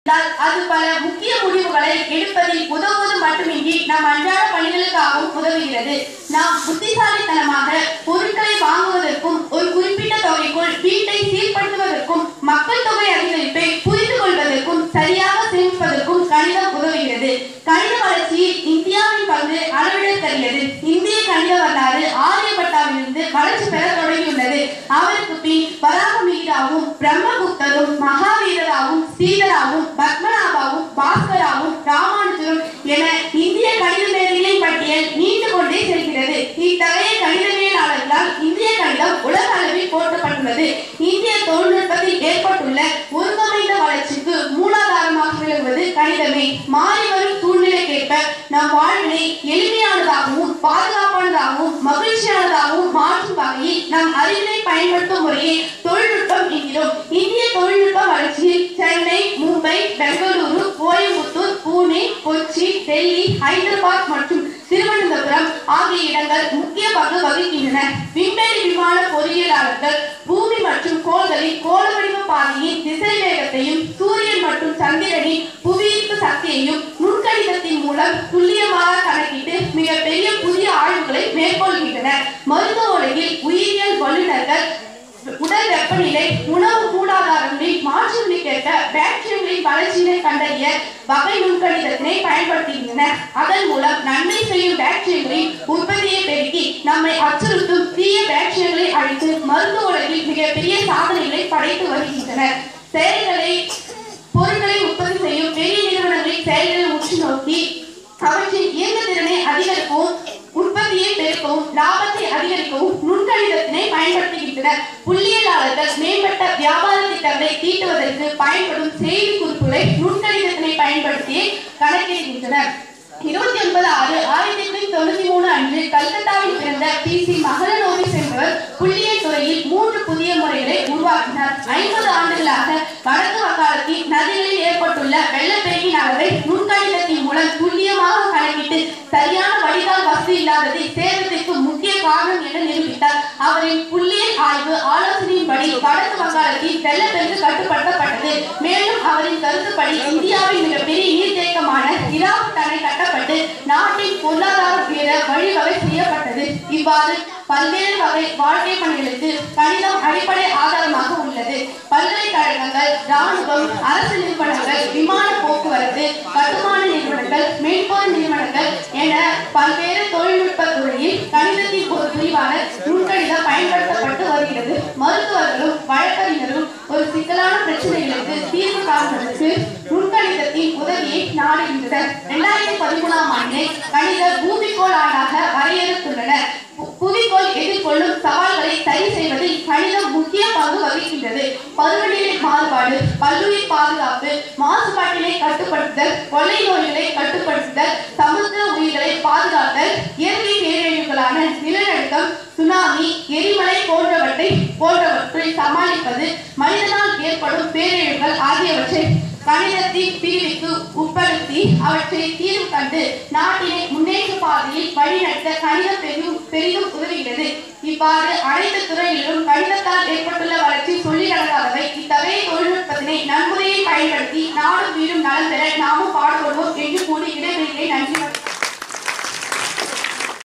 இருந்தால் அது பல முக்கிய முடிவுகளை எடுப்பதில் உதவுவது மட்டுமின்றி நம் அன்றாட பணிகளுக்காகவும் உதவுகிறது நாம் புத்திசாலித்தனமாக பொருட்களை வாங்குவதற்கும் ஒரு குறிப்பிட்ட தொகைக்குள் வீட்டை சீர்படுத்துவதற்கும் மக்கள் தொகை அதிகரிப்பை புரிந்து கொள்வதற்கும் சரியாக சேமிப்பதற்கும் கணிதம் உதவுகிறது கணித வளர்ச்சியில் இந்தியாவின் பங்கு அளவிடத்தக்கது இந்திய கணித வரலாறு ஆரியப்பட்டாவிலிருந்து வளர்ச்சி பெற தொடங்கியுள்ளது அவருக்கு பின் வராகமிகிராவும் பிரம்மகுப்தரும் மகாவீரராவும் சீதராவும் பத்மநாபாவும் பாஸ்கராவும் ராமானுஜரும் என இந்திய கணித மேதைகளின் பட்டியல் நீண்டு கொண்டே செல்கிறது இத்தகைய கணிதவியலாளர்களால் இந்திய கணிதம் உலக அளவில் போற்றப்பட்டுள்ளது இந்திய தொழில்நுட்பத்தில் ஏற்பட்டுள்ள ஒருங்கமைந்த வளர்ச்சிக்கு மூலாதாரமாக விளங்குவது கணிதமே மாறி வரும் சூழ்நிலைக்கேற்ப நம் வாழ்வினை எளிமையானதாகவும் பாதுகாப்பானதாகவும் மகிழ்ச்சியானதாகவும் மாற்றும் வகையில் நம் அறிவினை பயன்படுத்தும் முறையை தொழில்நுட்பம் என்கிறோம் இந்திய தொழில்நுட்ப வளர்ச்சியில் சென்னை மும்பை பெங்களூரு கோயம்புத்தூர் பூனே கொச்சி டெல்லி ஹைதராபாத் மற்றும் திருவனந்தபுரம் ஆகிய இடங்கள் முக்கிய பங்கு வகிக்கின்றன விண்வெளி விமான பொறியியலாளர்கள் பூமி மற்றும் கோள்களின் கோள வடிவ பாதையின் திசை வேகத்தையும் சூரியன் மற்றும் சந்திரனின் புவியீர்ப்பு சக்தியையும் நுண்கணிதத்தின் மூலம் துல்லியமாக கணக்கிட்டு மிகப்பெரிய புதிய ஆய்வுகளை மேற்கொள்கின்றனர் மருத்துவ உலகில் உயிரியல் வல்லுநர்கள் உடல் வெப்பநிலை உணவு மூலாதாரங்களில் மாற்றங்களுக்கேற்ற பாக்டீரியாக்களின் வளர்ச்சியினை கண்டறிய வகை நுண்கணிதத்தினை பயன்படுத்துகின்றனர் அதன் மூலம் நன்மை செய்யும் பாக்டீரியாக்களின் உற்பத்தியை பெருக்கி நம்மை அச்சுறுத்தும் தீய பாக்டீரியாக்களை அழித்து மருத்துவ உலகில் மிகப்பெரிய சாதனைகளை படைத்து வருகின்றனர் செயல்களை பொருட்களை உற்பத்தி செய்யும் பெரிய நிறுவனங்களின் செயல்களை உற்று நோக்கி அவற்றின் இயங்குதிறனை அதிகரிக்கவும் உற்பத்தியை பெருக்கவும் லாபத்தை அதிகரிக்கவும் நுண்கணிதத்தினை பயன்படுத்துகின்றனர் புள்ளியியலாளர்கள் மேம்பட்ட வியாபார திட்டங்களை தீட்டுவதற்கு பயன்படும் செய்தி குறிப்புகளை நுண்கணிதத்தினை பயன்படுத்தி கணக்கிடுகின்றனர் இருபத்தி ஒன்பது ஆறு ஆயிரத்தி எட்நூத்தி தொண்ணூத்தி மூணு அன்று கல்கத்தாவில் பிறந்த பி சி மகளனோவிஸ் என்பவர் புள்ளியியல் துறையில் மூன்று புதிய முறைகளை உருவாக்கினார் ஐம்பது ஆண்டுகளாக வடக்கு வங்காளத்தில் நதிகளில் ஏற்பட்டுள்ள வெள்ளப்பெருக்கின் அளவை நுண்கணிதத்தின் மூலம் துல்லியமாக கணக்கிட்டு சரியான வடிகால் வசதி இல்லாததை சேதத்திற்கு முக்கிய காரணம் என நிரூபித்தார் அவரின் புள்ளியியல் ஆய்வு ஆலோசனையின்படி வடக்கு வங்காளத்தில் வெள்ளப்பெருக்கு கட்டுப்படுத்தப்பட்டது மேலும் அவரின் கருத்துப்படி இந்தியாவின் மிகப்பெரிய நீர்த்தேக்கமான இராவத் அணை கட்டப்பட்டு நாட்டின் பொருளாதாரம் உயர வழிவகை செய்யப்பட்டது இவ்வாறு பல்வேறு வகை வாழ்க்கை பணிகளுக்கு கணிதம் அடிப்படை ஆதாரமாக உள்ளது பல்கலைக்கழகங்கள் ராணுவம் அரசு நிறுவனங்கள் விமான போக்குவரத்து கட்டுமான நிறுவனங்கள் மென்பொருள் நிறுவனங்கள் என பல்வேறு தொழில்நுட்ப துறையில் கணிதத்தின் ஒரு பிரிவான நுண்கணிதம் பயன்படுத்தப்பட்டு வருகிறது மருத்துவர்களும் வழக்கறிஞரும் ஒரு சிக்கலான பிரச்சனைகளுக்கு தீர்வு காண்பதற்கு நுண்கணிதத்தின் உதவியை நாடுகின்றனர் இரண்டாயிரத்தி பதிமூணாம் ஆண்டு கணித பூமிக்கோள் ஆண்டாக வரையறுத்துள்ளனர் பு- புவிக்கோள் எதிர்கொள்ளும் சவால்களை சரி செய்வதில் கணிதம் முக்கிய பங்கு வகிக்கின்றது பருவநிலை மாறுபாடு பல்லுயிர் பாதுகாப்பு மாசுபாட்டினை கட்டுப்படுத்துதல் கொள்ளை நோய்களை கட்டுப்படுத்துதல் சமுத்திர உயிர்களை பாதுகாத்தல் இயற்கை பேரழிவுகளான நிலநடுக்கம் சுனாமி எரிமலை போன்றவற்றை போன்றவற்றை சமாளிப்பது மனிதனால் ஏற்படும் பேரழிவுகள் ஆகியவற்றை கணிதத்தின் பிரிவுக்கு உட்படுத்தி அவற்றை தீர்வு கண்டு நாட்டினை முன்னேற்ற பாதையில் வழிநடத்த கணிதம் பெரிதும் பெரிதும் உதவுகிறது இவ்வாறு அனைத்து துறைகளிலும் கணிதத்தால் ஏற்பட்டுள்ள வளர்ச்சி சொல்லி நடக்காதவை இத்தகைய தொழில்நுட்பத்தினை நன்முறையில் பயன்படுத்தி நாடும் வீடும் நலம் பெற நாமும் பாடுபடுவோம் என்று கூறி இடைவெளியை நன்றி